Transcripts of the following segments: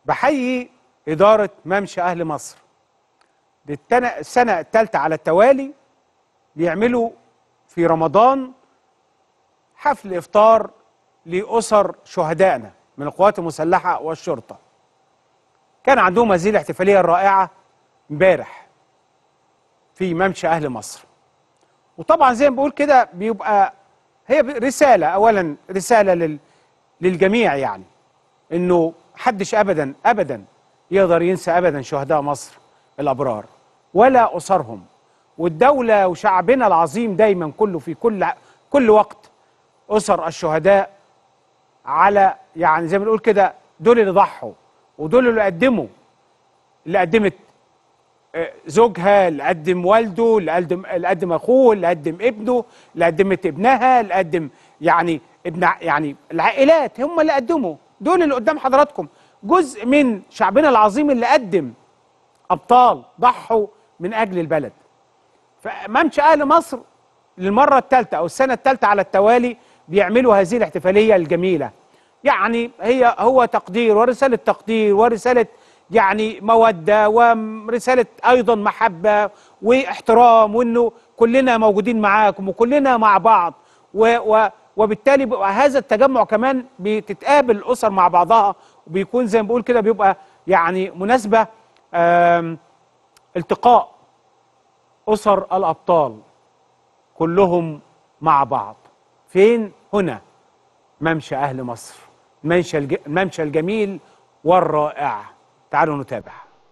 بحيي إدارة ممشى أهل مصر دي التن- السنة الثالثة على التوالي بيعملوا في رمضان حفل إفطار لأسر شهدائنا من القوات المسلحة والشرطة كان عندهم هذه الاحتفالية الرائعة امبارح في ممشى أهل مصر وطبعا زي ما بقول كده بيبقى هي رسالة أولا رسالة لل للجميع يعني انه حدش ابدا ابدا يقدر ينسى ابدا شهداء مصر الابرار ولا اسرهم والدوله وشعبنا العظيم دايما كله في كل كل وقت اسر الشهداء على يعني زي ما بنقول كده دول اللي ضحوا ودول اللي قدموا اللي قدمت آه، زوجها اللي قدم والده اللي قدم اللي قدم اخوه اللي قدم ابنه اللي قدمت ابنها اللي قدم يعني ابن ع- يعني العائلات هم اللي قدموا دول اللي قدام حضراتكم جزء من شعبنا العظيم اللي قدم ابطال ضحوا من اجل البلد فممشى اهل مصر للمره الثالثه او السنه الثالثه على التوالي بيعملوا هذه الاحتفاليه الجميله يعني هي هو تقدير ورساله تقدير ورساله يعني موده ورساله ايضا محبه واحترام وانه كلنا موجودين معاكم وكلنا مع بعض و و وبالتالي بيبقى هذا التجمع كمان بتتقابل الاسر مع بعضها وبيكون زي ما بقول كده بيبقى يعني مناسبه آم، التقاء اسر الابطال كلهم مع بعض فين هنا ممشى اهل مصر الممشى الج... الممشى الجميل والرائع تعالوا نتابع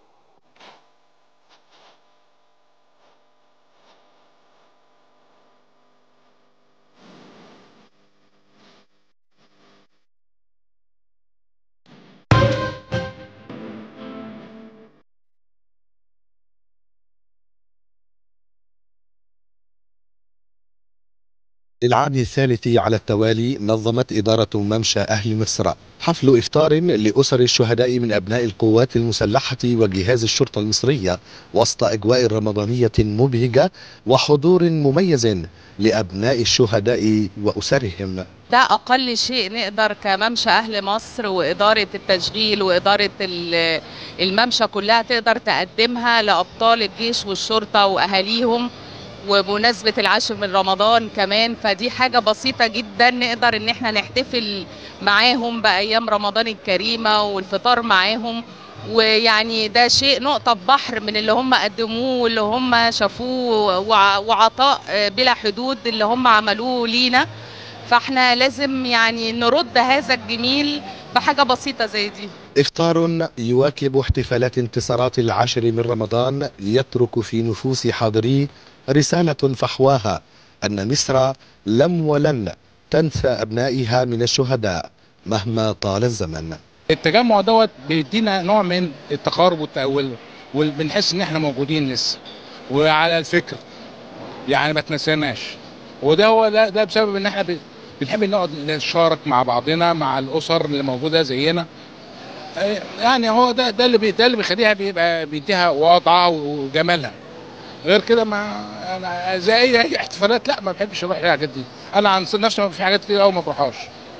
للعام الثالث على التوالي نظمت إدارة ممشى أهل مصر حفل إفطار لأسر الشهداء من أبناء القوات المسلحة وجهاز الشرطة المصرية وسط أجواء رمضانية مبهجة وحضور مميز لأبناء الشهداء وأسرهم ده أقل شيء نقدر كممشى أهل مصر وإدارة التشغيل وإدارة ال- الممشى كلها تقدر تقدمها لأبطال الجيش والشرطة وأهاليهم وبمناسبة العاشر من رمضان كمان فدي حاجة بسيطة جدا نقدر إن احنا نحتفل معاهم بأيام رمضان الكريمة والفطار معاهم ويعني ده شيء نقطة بحر من اللي هم قدموه واللي هم شافوه وع- وعطاء آه، بلا حدود اللي هم عملوه لينا فاحنا لازم يعني نرد هذا الجميل بحاجة بسيطة زي دي إفطار يواكب احتفالات انتصارات العاشر من رمضان يترك في نفوس حاضريه رسالة فحواها أن مصر لم ولن تنسى أبنائها من الشهداء مهما طال الزمن التجمع دوت بيدينا نوع من التقارب والتأول وبنحس ان احنا موجودين لسه وعلى الفكر يعني ما تنساناش وده هو ده, ده بسبب ان احنا ب- بنحب نقعد نتشارك مع بعضنا مع الاسر اللي موجوده زينا آه، يعني هو ده ده اللي بي ده اللي بيخليها بيبقى بيديها وضعها وجمالها غير كده ما انا زي اي أي احتفالات لا ما بحبش اروح الحاجات دي انا عن نفسي في حاجات كتير قوي ما بروحهاش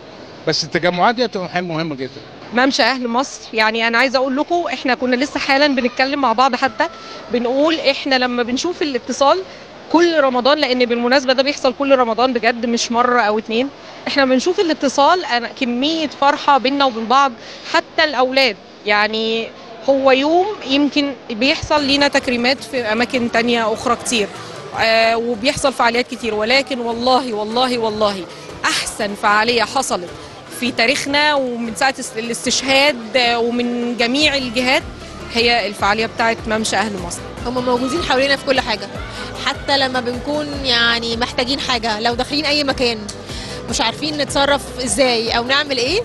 بس التجمعات دي بتبقى مهم- مهمه جدا ممشى اهل مصر يعني انا عايزه اقول لكم احنا كنا لسه حالا بنتكلم مع بعض حتى بنقول احنا لما بنشوف الاتصال كل رمضان لان بالمناسبه ده بيحصل كل رمضان بجد مش مره او اتنين احنا بنشوف الاتصال انا كميه فرحه بينا وبين بعض حتى الاولاد يعني هو يوم يمكن بيحصل لينا تكريمات في اماكن تانية اخرى كتير آه وبيحصل فعاليات كتير ولكن والله والله والله احسن فعاليه حصلت في تاريخنا ومن ساعه است- الاستشهاد آه، ومن جميع الجهات هي الفعاليه بتاعت ممشى اهل مصر هم موجودين حوالينا في كل حاجة حتى لما بنكون يعني محتاجين حاجة لو داخلين أي مكان مش عارفين نتصرف ازاي أو نعمل ايه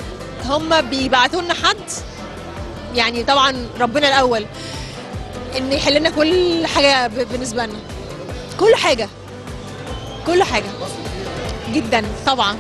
هم بيبعتوا لنا حد يعني طبعا ربنا الأول إن يحل لنا كل حاجة ب- بالنسبة لنا كل حاجة كل حاجة جدا طبعا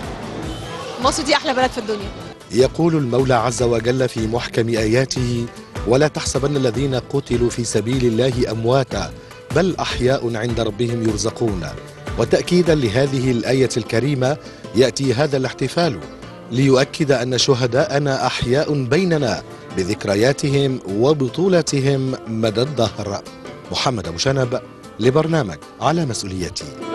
مصر دي أحلى بلد في الدنيا يقول المولى عز وجل في محكم آياته ولا تحسبن الذين قتلوا في سبيل الله أمواتا بل أحياء عند ربهم يرزقون وتأكيدا لهذه الآية الكريمة يأتي هذا الاحتفال ليؤكد أن شهداءنا أحياء بيننا بذكرياتهم وبطولتهم مدى الدهر محمد أبو شنب لبرنامج على مسؤوليتي